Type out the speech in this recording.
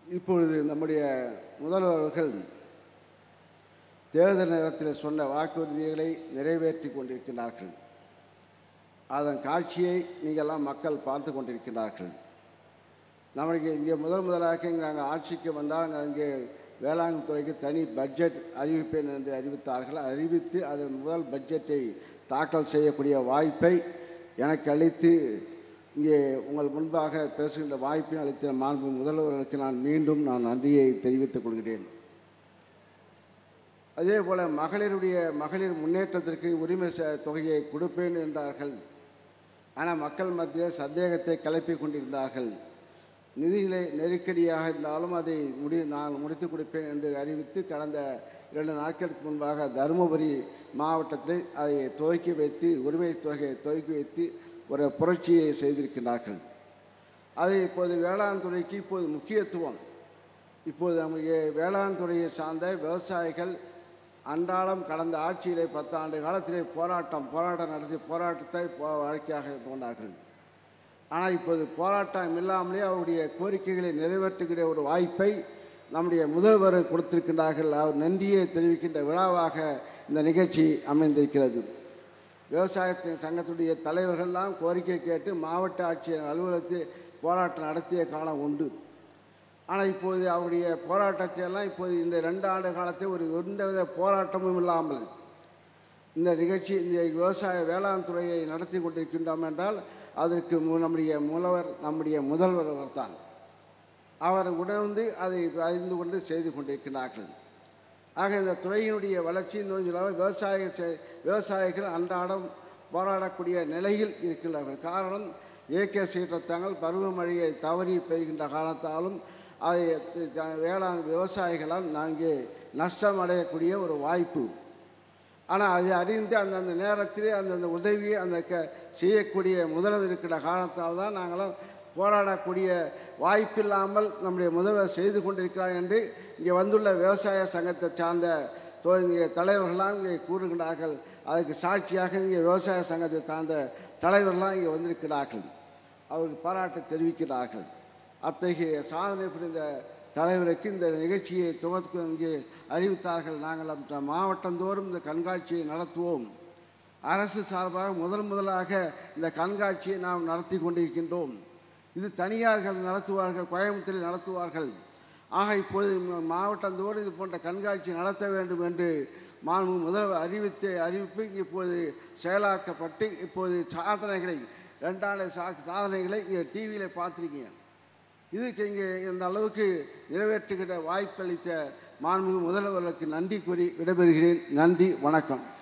இப்பொழுது நம்முடைய முதல்வர்கள் தேர்தல் நேரத்தில் சொன்ன வாக்குறுதிகளை நிறைவேற்றி கொண்டிருக்கிறார்கள் அதன் காட்சியை நீங்கள்லாம் மக்கள் பார்த்து கொண்டிருக்கிறார்கள் நம்மளுக்கு இங்கே முதல் முதலாக இங்கே நாங்கள் ஆட்சிக்கு வந்தால் அங்கே இங்கே வேளாண் துறைக்கு தனி பட்ஜெட் அறிவிப்பேன் என்று அறிவித்தார்கள் அறிவித்து அது முதல் பட்ஜெட்டை தாக்கல் செய்யக்கூடிய வாய்ப்பை எனக்கு அளித்து இங்கே உங்கள் முன்பாக பேசுகின்ற வாய்ப்பை அளித்த மாண்பு முதல்வர்களுக்கு நான் மீண்டும் நான் நன்றியை தெரிவித்துக் கொள்கிறேன் அதே போல் மகளிருடைய மகளிர் முன்னேற்றத்திற்கு உரிமை ச- தொகையை கொடுப்பேன் என்றார்கள் ஆனால் மக்கள் மத்தியில் சந்தேகத்தை கிளப்பி கொண்டிருந்தார்கள் நிதிநிலை நெருக்கடியாக இருந்தாலும் அதை முடி நான் முடித்து கொடுப்பேன் என்று அறிவித்து கடந்த இரண்டு நாட்களுக்கு முன்பாக தருமபுரி மாவட்டத்தில் அதை துவக்கி வைத்து உரிமை தொகையை துவக்கி வைத்து ஒரு புரட்சியை செய்திருக்கிறார்கள் அது இப்போது வேளாண் துறைக்கு இப்போது முக்கியத்துவம் இப்போது நமக்கு வேளாண் துறையை சார்ந்த விவசாயிகள் அன்றாடம் கடந்த ஆட்சியிலே பத்தாண்டு காலத்திலே போராட்டம் போராட்டம் நடத்தி போராட்டத்தை போ- வாழ்க்கையாக கொண்டார்கள் ஆனால் இப்போது போராட்டம் இல்லாமலே அவருடைய கோரிக்கைகளை நிறைவேற்றுகிற ஒரு வாய்ப்பை நம்முடைய முதல்வர் கொடுத்திருக்கின்றார்கள் அவர் நன்றியை தெரிவிக்கின்ற விழாவாக இந்த நிகழ்ச்சி அமைந்திருக்கிறது விவசாயத்தின் சங்கத்துடைய தலைவர்கள்லாம் கோரிக்கை கேட்டு மாவட்ட ஆட்சியர் அலுவலகத்தில் போராட்டம் நடத்திய காலம் உண்டு ஆனால் இப்போது அவருடைய போராட்டத்தை எல்லாம் இப்போது இந்த ரெண்டு ஆண்டு காலத்தில் ஒரு எந்தவித போராட்டமும் இல்லாமல் இந்த நிகழ்ச்சி இந்த விவசாய வேளாண் துறையை நடத்தி கொண்டிருக்கின்றோம் என்றால் அதற்கு மு- நம்முடைய முதல்வர் நம்முடைய முதல்வர் அவர்தான் அவர் உணர்ந்து அதை அறிந்து கொண்டு செய்து கொண்டிருக்கிறார்கள் ஆக இந்த துறையினுடைய வளர்ச்சி இன்னும் இல்லாமல் விவசாய செ- விவசாயிகள் அன்றாடம் போராடக்கூடிய நிலையில் இருக்கிறார்கள் காரணம் இயற்கை சீற்றத்தாங்கள் பருவமழையை தவறி பெய்கின்ற காரணத்தாலும் அதை த- வேளாண் விவசாயிகளால் நாங்கே நஷ்டம் அடையக்கூடிய ஒரு வாய்ப்பு ஆனால் அதை அறிந்து அந்தந்த நேரத்திலே அந்தந்த உதவியை அந்த க செய்யக்கூடிய முதல்வர் இருக்கிற காரணத்தால் தான் நாங்களாம் போராடக்கூடிய வாய்ப்பில்லாமல் நம்முடைய முதல்வர் செய்து கொண்டிருக்கிறார் என்று இங்கே வந்துள்ள விவசாய சங்கத்தை சார்ந்த தோ- இங்கே தலைவர்கள்லாம் இங்கே கூறுகிறார்கள் அதுக்கு சாட்சியாக இங்கே விவசாய சங்கத்தை சார்ந்த தலைவர்கள்லாம் இங்கே வந்திருக்கிறார்கள் அவருக்கு பாராட்டு தெரிவிக்கிறார்கள் அத்தகைய சாதனை புரிந்த தலைவருக்கு இந்த நிகழ்ச்சியை துவக்க இங்கே அறிவித்தார்கள் நாங்கள் அந்த மாவட்டந்தோறும் இந்த கண்காட்சியை நடத்துவோம் அரசு சார்பாக முதல் முதலாக இந்த கண்காட்சியை நாம் நடத்தி கொண்டிருக்கின்றோம் இது தனியார்கள் நடத்துவார்கள் கோயம்புத்தூரில் நடத்துவார்கள் ஆக இப்போது ம- மாவட்டந்தோறும் இது போன்ற கண்காட்சி நடத்த வேண்டும் என்று மாண்பு முதல்வர் அறிவித்த அறிவிப்பு இங்கே இப்போது செயலாக்கப்பட்டு இப்போது சாதனைகளை ரெண்டாண்டு சா சாதனைகளை இங்கே டிவியில் பார்த்துருக்கீங்க இதுக்கு இங்கே இந்த அளவுக்கு நிறைவேற்றுகிற வாய்ப்பளித்த மாண்புமிகு முதல்வர்களுக்கு நன்றி கூறி விடைபெறுகிறேன் நன்றி வணக்கம்